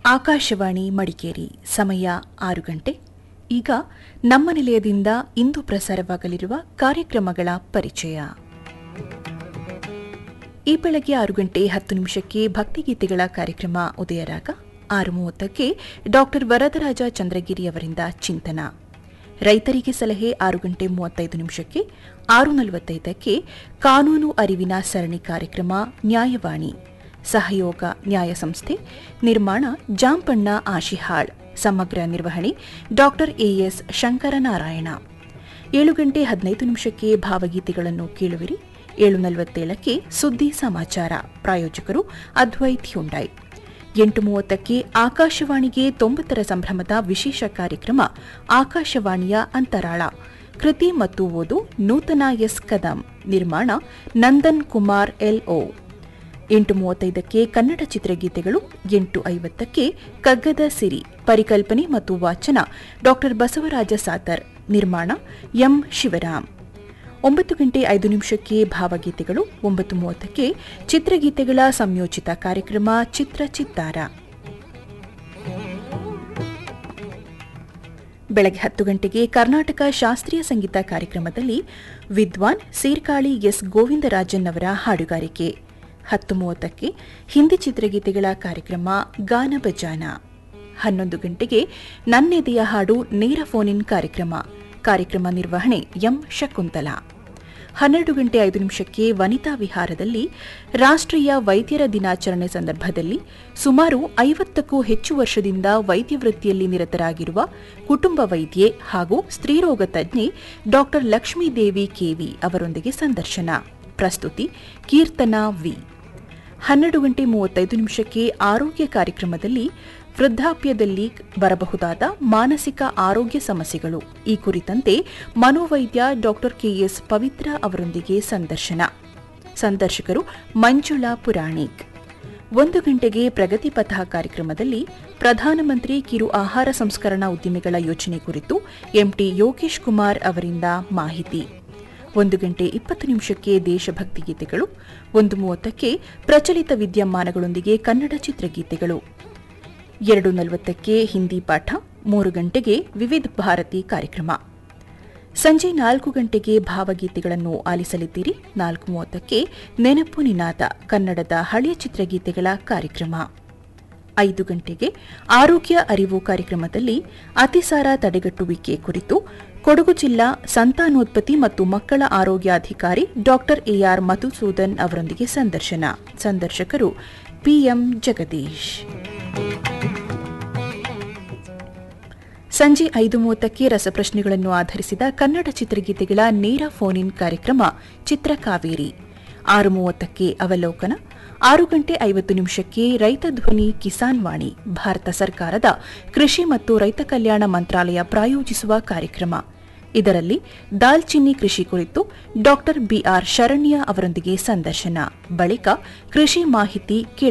ಆಕಾಶವಾಣಿ ಮಡಿಕೇರಿ ಸಮಯ ಆರು ಗಂಟೆ ಈಗ ನಮ್ಮ ನಿಲಯದಿಂದ ಇಂದು ಪ್ರಸಾರವಾಗಲಿರುವ ಕಾರ್ಯಕ್ರಮಗಳ ಪರಿಚಯ ಈ ಬೆಳಗ್ಗೆ ಆರು ಗಂಟೆ ಹತ್ತು ನಿಮಿಷಕ್ಕೆ ಭಕ್ತಿಗೀತೆಗಳ ಕಾರ್ಯಕ್ರಮ ಉದಯರಾಗ ಆರು ಮೂವತ್ತಕ್ಕೆ ಡಾಕ್ಟರ್ ವರದರಾಜ ಚಂದ್ರಗಿರಿ ಅವರಿಂದ ಚಿಂತನ ರೈತರಿಗೆ ಸಲಹೆ ಆರು ಗಂಟೆ ಮೂವತ್ತೈದು ನಿಮಿಷಕ್ಕೆ ಆರು ನಲವತ್ತೈದಕ್ಕೆ ಕಾನೂನು ಅರಿವಿನ ಸರಣಿ ಕಾರ್ಯಕ್ರಮ ನ್ಯಾಯವಾಣಿ ಸಹಯೋಗ ನ್ಯಾಯ ಸಂಸ್ಥೆ ನಿರ್ಮಾಣ ಜಾಂಪಣ್ಣ ಆಶಿಹಾಳ್ ಸಮಗ್ರ ನಿರ್ವಹಣೆ ಡಾಕ್ಟರ್ ಎಎಸ್ ಶಂಕರನಾರಾಯಣ ಏಳು ಗಂಟೆ ಹದಿನೈದು ನಿಮಿಷಕ್ಕೆ ಭಾವಗೀತೆಗಳನ್ನು ಕೇಳುವಿರಿ ಏಳು ನಲವತ್ತೇಳಕ್ಕೆ ಸುದ್ದಿ ಸಮಾಚಾರ ಪ್ರಾಯೋಜಕರು ಅದ್ವೈತ್ ಹ್ಯುಂಡೈ ಎಂಟು ಮೂವತ್ತಕ್ಕೆ ಆಕಾಶವಾಣಿಗೆ ತೊಂಬತ್ತರ ಸಂಭ್ರಮದ ವಿಶೇಷ ಕಾರ್ಯಕ್ರಮ ಆಕಾಶವಾಣಿಯ ಅಂತರಾಳ ಕೃತಿ ಮತ್ತು ಓದು ನೂತನ ಎಸ್ ಕದಂ ನಿರ್ಮಾಣ ನಂದನ್ ಕುಮಾರ್ ಎಲ್ಒ ಎಂಟು ಮೂವತ್ತೈದಕ್ಕೆ ಕನ್ನಡ ಚಿತ್ರಗೀತೆಗಳು ಎಂಟು ಐವತ್ತಕ್ಕೆ ಕಗ್ಗದ ಸಿರಿ ಪರಿಕಲ್ಪನೆ ಮತ್ತು ವಾಚನ ಡಾಕ್ಟರ್ ಬಸವರಾಜ ಸಾತರ್ ನಿರ್ಮಾಣ ಎಂ ಶಿವರಾಮ್ ಒಂಬತ್ತು ಗಂಟೆ ಐದು ನಿಮಿಷಕ್ಕೆ ಭಾವಗೀತೆಗಳು ಒಂಬತ್ತು ಮೂವತ್ತಕ್ಕೆ ಚಿತ್ರಗೀತೆಗಳ ಸಂಯೋಜಿತ ಕಾರ್ಯಕ್ರಮ ಚಿತ್ರ ಚಿತ್ತಾರ ಬೆಳಗ್ಗೆ ಹತ್ತು ಗಂಟೆಗೆ ಕರ್ನಾಟಕ ಶಾಸ್ತ್ರೀಯ ಸಂಗೀತ ಕಾರ್ಯಕ್ರಮದಲ್ಲಿ ವಿದ್ವಾನ್ ಸೀರ್ಕಾಳಿ ಎಸ್ ಗೋವಿಂದರಾಜನ್ ಅವರ ಹಾಡುಗಾರಿಕೆ ಹತ್ತು ಮೂವತ್ತಕ್ಕೆ ಹಿಂದಿ ಚಿತ್ರಗೀತೆಗಳ ಕಾರ್ಯಕ್ರಮ ಗಾನ ಬಜಾನ ಹನ್ನೊಂದು ಗಂಟೆಗೆ ನನ್ನೆದೆಯ ಹಾಡು ನೇರ ಫೋನ್ ಇನ್ ಕಾರ್ಯಕ್ರಮ ಕಾರ್ಯಕ್ರಮ ನಿರ್ವಹಣೆ ಎಂ ಶಕುಂತಲಾ ಹನ್ನೆರಡು ಗಂಟೆ ಐದು ನಿಮಿಷಕ್ಕೆ ವನಿತಾ ವಿಹಾರದಲ್ಲಿ ರಾಷ್ಟ್ರೀಯ ವೈದ್ಯರ ದಿನಾಚರಣೆ ಸಂದರ್ಭದಲ್ಲಿ ಸುಮಾರು ಐವತ್ತಕ್ಕೂ ಹೆಚ್ಚು ವರ್ಷದಿಂದ ವೈದ್ಯ ವೃತ್ತಿಯಲ್ಲಿ ನಿರತರಾಗಿರುವ ಕುಟುಂಬ ವೈದ್ಯೆ ಹಾಗೂ ಸ್ತ್ರೀರೋಗ ತಜ್ಞೆ ಡಾ ಲಕ್ಷ್ಮೀದೇವಿ ಕೆವಿ ಅವರೊಂದಿಗೆ ಸಂದರ್ಶನ ಪ್ರಸ್ತುತಿ ಕೀರ್ತನಾ ವಿ ಹನ್ನೆರಡು ಗಂಟೆ ಮೂವತ್ತೈದು ನಿಮಿಷಕ್ಕೆ ಆರೋಗ್ಯ ಕಾರ್ಯಕ್ರಮದಲ್ಲಿ ವೃದ್ಧಾಪ್ಯದಲ್ಲಿ ಬರಬಹುದಾದ ಮಾನಸಿಕ ಆರೋಗ್ಯ ಸಮಸ್ಯೆಗಳು ಈ ಕುರಿತಂತೆ ಮನೋವೈದ್ಯ ಡಾಕ್ಟರ್ ಕೆಎಸ್ ಪವಿತ್ರ ಅವರೊಂದಿಗೆ ಸಂದರ್ಶನ ಸಂದರ್ಶಕರು ಮಂಜುಳಾ ಪುರಾಣಿಕ್ ಒಂದು ಗಂಟೆಗೆ ಪ್ರಗತಿ ಪಥ ಕಾರ್ಯಕ್ರಮದಲ್ಲಿ ಪ್ರಧಾನಮಂತ್ರಿ ಕಿರು ಆಹಾರ ಸಂಸ್ಕರಣಾ ಉದ್ದಿಮೆಗಳ ಯೋಜನೆ ಕುರಿತು ಎಂಟಿ ಯೋಗೇಶ್ ಕುಮಾರ್ ಅವರಿಂದ ಮಾಹಿತಿ ಒಂದು ಗಂಟೆ ಇಪ್ಪತ್ತು ನಿಮಿಷಕ್ಕೆ ದೇಶಭಕ್ತಿ ಗೀತೆಗಳು ಒಂದು ಮೂವತ್ತಕ್ಕೆ ಪ್ರಚಲಿತ ವಿದ್ಯಮಾನಗಳೊಂದಿಗೆ ಕನ್ನಡ ಚಿತ್ರಗೀತೆಗಳು ಎರಡು ನಲವತ್ತಕ್ಕೆ ಹಿಂದಿ ಪಾಠ ಮೂರು ಗಂಟೆಗೆ ವಿವಿಧ ಭಾರತಿ ಕಾರ್ಯಕ್ರಮ ಸಂಜೆ ನಾಲ್ಕು ಗಂಟೆಗೆ ಭಾವಗೀತೆಗಳನ್ನು ಆಲಿಸಲಿದ್ದೀರಿ ನಾಲ್ಕು ಮೂವತ್ತಕ್ಕೆ ನೆನಪು ನಿನಾದ ಕನ್ನಡದ ಹಳೆಯ ಚಿತ್ರಗೀತೆಗಳ ಕಾರ್ಯಕ್ರಮ ಐದು ಗಂಟೆಗೆ ಆರೋಗ್ಯ ಅರಿವು ಕಾರ್ಯಕ್ರಮದಲ್ಲಿ ಅತಿಸಾರ ತಡೆಗಟ್ಟುವಿಕೆ ಕುರಿತು ಕೊಡಗು ಜಿಲ್ಲಾ ಸಂತಾನೋತ್ಪತ್ತಿ ಮತ್ತು ಮಕ್ಕಳ ಆರೋಗ್ಯಾಧಿಕಾರಿ ಡಾಕ್ಟರ್ ಎಆರ್ ಮಧುಸೂದನ್ ಅವರೊಂದಿಗೆ ಸಂದರ್ಶನ ಸಂದರ್ಶಕರು ಪಿಎಂ ಜಗದೀಶ್ ಸಂಜೆ ಐದು ಮೂವತ್ತಕ್ಕೆ ರಸಪ್ರಶ್ನೆಗಳನ್ನು ಆಧರಿಸಿದ ಕನ್ನಡ ಚಿತ್ರಗೀತೆಗಳ ನೇರ ಫೋನ್ ಇನ್ ಕಾರ್ಯಕ್ರಮ ಚಿತ್ರಕಾವೇರಿ ಆರು ಮೂವತ್ತಕ್ಕೆ ಅವಲೋಕನ ಆರು ಗಂಟೆ ಐವತ್ತು ನಿಮಿಷಕ್ಕೆ ರೈತ ಧ್ವನಿ ಕಿಸಾನ್ ವಾಣಿ ಭಾರತ ಸರ್ಕಾರದ ಕೃಷಿ ಮತ್ತು ರೈತ ಕಲ್ಯಾಣ ಮಂತ್ರಾಲಯ ಪ್ರಾಯೋಜಿಸುವ ಕಾರ್ಯಕ್ರಮ ಇದರಲ್ಲಿ ದಾಲ್ಚಿನ್ನಿ ಕೃಷಿ ಕುರಿತು ಡಾಕ್ಟರ್ ಬಿಆರ್ ಶರಣ್ಯ ಅವರೊಂದಿಗೆ ಸಂದರ್ಶನ ಬಳಿಕ ಕೃಷಿ ಮಾಹಿತಿ